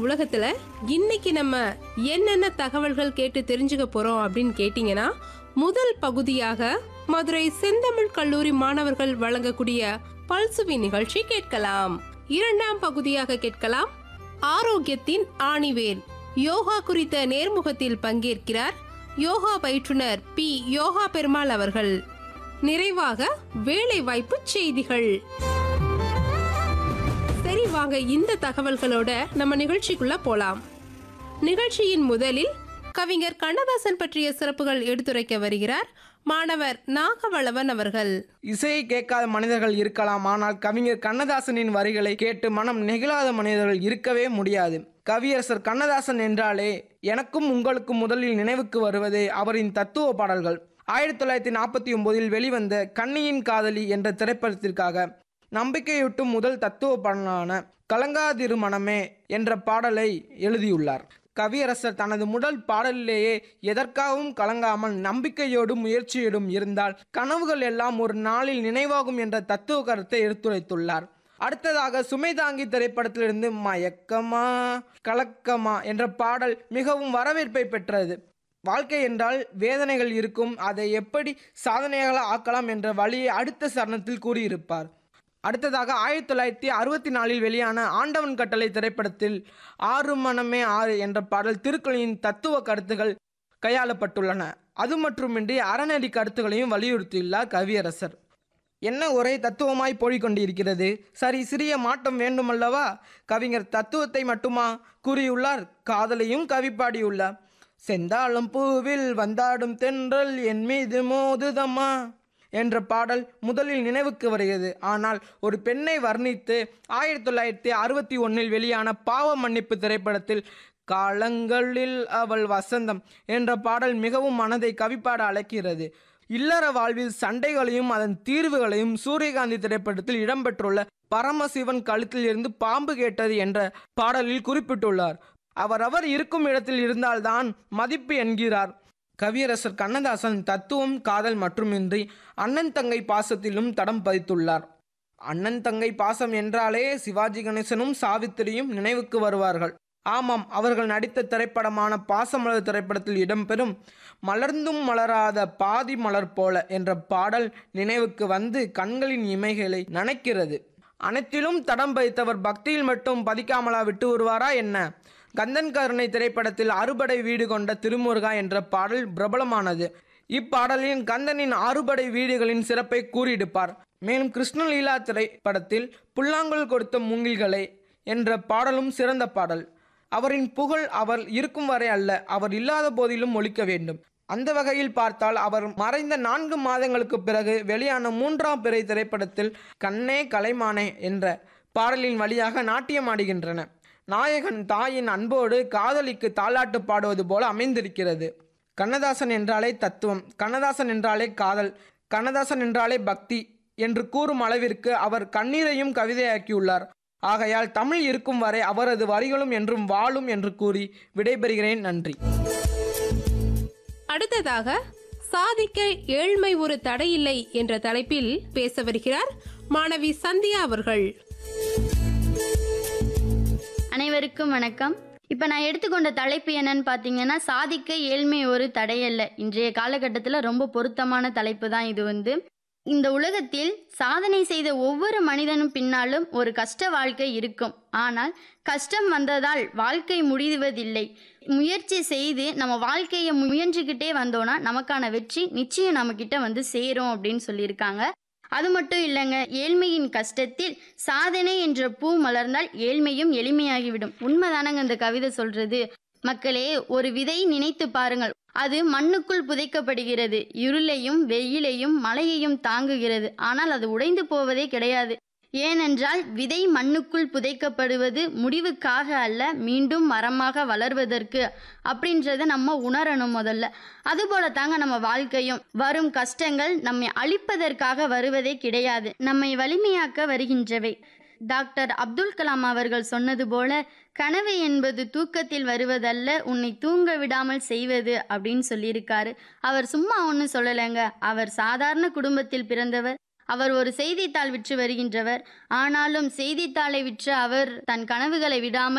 உலகத்துல இன்னைக்கு நம்ம என்னென்ன தகவல்கள் கேட்டு தெரிஞ்சுக்க போறோம் அப்படின்னு கேட்டீங்கன்னா முதல் பகுதியாக மதுரை செந்தமிழ் கல்லூரி மாணவர்கள் வழங்கக்கூடிய பல்சுவி நிகழ்ச்சி கேட்கலாம் இரண்டாம் பகுதியாக கேட்கலாம் ஆரோக்கியத்தின் ஆணிவேர் யோகா குறித்த நேர்முகத்தில் பங்கேற்கிறார் யோகா பயிற்றுனர் பி யோகா பெருமாள் அவர்கள் நிறைவாக வேலை வாய்ப்பு செய்திகள் சரி வாங்க இந்த தகவல்களோட நம்ம நிகழ்ச்சிக்குள்ள போலாம் நிகழ்ச்சியின் முதலில் கவிஞர் கண்ணதாசன் பற்றிய சிறப்புகள் எடுத்துரைக்க வருகிறார் மாணவர் நாகவளவன் அவர்கள் இசையை கேட்காத மனிதர்கள் இருக்கலாம் ஆனால் கவிஞர் கண்ணதாசனின் வரிகளை கேட்டு மனம் நெகிழாத மனிதர்கள் இருக்கவே முடியாது கவியரசர் கண்ணதாசன் என்றாலே எனக்கும் உங்களுக்கும் முதலில் நினைவுக்கு வருவதே அவரின் தத்துவ பாடல்கள் ஆயிரத்தி தொள்ளாயிரத்தி நாற்பத்தி ஒன்பதில் வெளிவந்த கண்ணியின் காதலி என்ற திரைப்படத்திற்காக நம்பிக்கையூட்டும் முதல் தத்துவ பாடலான கலங்காதிரு மனமே என்ற பாடலை எழுதியுள்ளார் கவியரசர் தனது முதல் பாடலிலேயே எதற்காகவும் கலங்காமல் நம்பிக்கையோடும் முயற்சியோடும் இருந்தால் கனவுகள் எல்லாம் ஒரு நாளில் நினைவாகும் என்ற தத்துவ கருத்தை எடுத்துரைத்துள்ளார் அடுத்ததாக சுமைதாங்கி திரைப்படத்திலிருந்து மயக்கமா கலக்கமா என்ற பாடல் மிகவும் வரவேற்பை பெற்றது வாழ்க்கை என்றால் வேதனைகள் இருக்கும் அதை எப்படி சாதனைகளை ஆக்கலாம் என்ற வழியை அடுத்த சரணத்தில் கூறியிருப்பார் அடுத்ததாக ஆயிரத்தி தொள்ளாயிரத்தி அறுபத்தி நாலில் வெளியான ஆண்டவன் கட்டளை திரைப்படத்தில் ஆறு மனமே ஆறு என்ற பாடல் திருக்குறளின் தத்துவ கருத்துகள் கையாளப்பட்டுள்ளன அது மட்டுமின்றி அறநெறி கருத்துகளையும் வலியுறுத்தியுள்ளார் கவியரசர் என்ன ஒரே தத்துவமாய் போய்கொண்டிருக்கிறது சரி சிறிய மாற்றம் வேண்டுமல்லவா கவிஞர் தத்துவத்தை மட்டுமா கூறியுள்ளார் காதலையும் கவி பாடியுள்ளார் செந்தாளம் பூவில் வந்தாடும் தென்றல் என் மீது மோதுதம்மா என்ற பாடல் முதலில் நினைவுக்கு வருகிறது ஆனால் ஒரு பெண்ணை வர்ணித்து ஆயிரத்தி தொள்ளாயிரத்தி அறுபத்தி ஒன்னில் வெளியான பாவ மன்னிப்பு திரைப்படத்தில் காலங்களில் அவள் வசந்தம் என்ற பாடல் மிகவும் மனதை கவிப்பாட அழைக்கிறது இல்லற வாழ்வில் சண்டைகளையும் அதன் தீர்வுகளையும் சூரியகாந்தி திரைப்படத்தில் இடம்பெற்றுள்ள பரமசிவன் கழுத்தில் இருந்து பாம்பு கேட்டது என்ற பாடலில் குறிப்பிட்டுள்ளார் அவரவர் இருக்கும் இடத்தில் இருந்தால்தான் மதிப்பு என்கிறார் கவியரசர் கண்ணதாசன் தத்துவம் காதல் மட்டுமின்றி அண்ணன் தங்கை பாசத்திலும் தடம் பதித்துள்ளார் அண்ணன் தங்கை பாசம் என்றாலே சிவாஜி கணேசனும் சாவித்திரியும் நினைவுக்கு வருவார்கள் ஆமாம் அவர்கள் நடித்த திரைப்படமான பாசமலர் திரைப்படத்தில் இடம்பெறும் மலர்ந்தும் மலராத பாதி மலர் போல என்ற பாடல் நினைவுக்கு வந்து கண்களின் இமைகளை நனைக்கிறது அனைத்திலும் தடம் பதித்தவர் பக்தியில் மட்டும் பதிக்காமலா விட்டு வருவாரா என்ன கந்தன் கருணை திரைப்படத்தில் அறுபடை வீடு கொண்ட திருமுருகா என்ற பாடல் பிரபலமானது இப்பாடலின் கந்தனின் அறுபடை வீடுகளின் சிறப்பை கூறியிருப்பார் மேலும் கிருஷ்ணலீலா திரைப்படத்தில் புல்லாங்குழல் கொடுத்த மூங்கில்களை என்ற பாடலும் சிறந்த பாடல் அவரின் புகழ் அவர் இருக்கும் வரை அல்ல அவர் இல்லாத போதிலும் ஒழிக்க வேண்டும் அந்த வகையில் பார்த்தால் அவர் மறைந்த நான்கு மாதங்களுக்கு பிறகு வெளியான மூன்றாம் பிறை திரைப்படத்தில் கண்ணே கலைமானே என்ற பாடலின் வழியாக நாட்டியமாடுகின்றன நாயகன் தாயின் அன்போடு காதலிக்கு தாலாட்டு பாடுவது போல அமைந்திருக்கிறது கண்ணதாசன் என்றாலே தத்துவம் கண்ணதாசன் என்றாலே காதல் கண்ணதாசன் என்றாலே பக்தி என்று கூறும் அளவிற்கு அவர் கண்ணீரையும் கவிதையாக்கியுள்ளார் ஆகையால் தமிழ் இருக்கும் வரை அவரது வரிகளும் என்றும் வாழும் என்று கூறி விடைபெறுகிறேன் நன்றி அடுத்ததாக சாதிக்க ஏழ்மை ஒரு தடையில்லை என்ற தலைப்பில் பேச வருகிறார் மாணவி சந்தியா அவர்கள் அனைவருக்கும் வணக்கம் இப்போ நான் எடுத்துக்கொண்ட தலைப்பு என்னன்னு பார்த்தீங்கன்னா சாதிக்க ஏழ்மை ஒரு தடையல்ல இன்றைய காலகட்டத்தில் ரொம்ப பொருத்தமான தலைப்பு தான் இது வந்து இந்த உலகத்தில் சாதனை செய்த ஒவ்வொரு மனிதனும் பின்னாலும் ஒரு கஷ்ட வாழ்க்கை இருக்கும் ஆனால் கஷ்டம் வந்ததால் வாழ்க்கை முடிவதில்லை முயற்சி செய்து நம்ம வாழ்க்கையை முயன்றுக்கிட்டே வந்தோம்னா நமக்கான வெற்றி நிச்சயம் நம்மக்கிட்ட வந்து சேரும் அப்படின்னு சொல்லியிருக்காங்க அது மட்டும் இல்லைங்க ஏழ்மையின் கஷ்டத்தில் சாதனை என்ற பூ மலர்ந்தால் ஏழ்மையும் எளிமையாகிவிடும் உண்மைதானங்க இந்த கவிதை சொல்றது மக்களே ஒரு விதை நினைத்து பாருங்கள் அது மண்ணுக்குள் புதைக்கப்படுகிறது இருளையும் வெயிலையும் மழையையும் தாங்குகிறது ஆனால் அது உடைந்து போவதே கிடையாது ஏனென்றால் விதை மண்ணுக்குள் புதைக்கப்படுவது முடிவுக்காக அல்ல மீண்டும் மரமாக வளர்வதற்கு அப்படின்றத நம்ம உணரணும் முதல்ல அதுபோல தாங்க நம்ம வாழ்க்கையும் வரும் கஷ்டங்கள் நம்மை அழிப்பதற்காக வருவதே கிடையாது நம்மை வலிமையாக்க வருகின்றவை டாக்டர் அப்துல் கலாம் அவர்கள் சொன்னது போல கனவு என்பது தூக்கத்தில் வருவதல்ல உன்னை தூங்க விடாமல் செய்வது அப்படின்னு சொல்லியிருக்காரு அவர் சும்மா ஒன்றும் சொல்லலைங்க அவர் சாதாரண குடும்பத்தில் பிறந்தவர் அவர் ஒரு செய்தித்தாள் விற்று வருகின்றவர் ஆனாலும் செய்தித்தாளை விற்று அவர் தன் கனவுகளை விடாமல்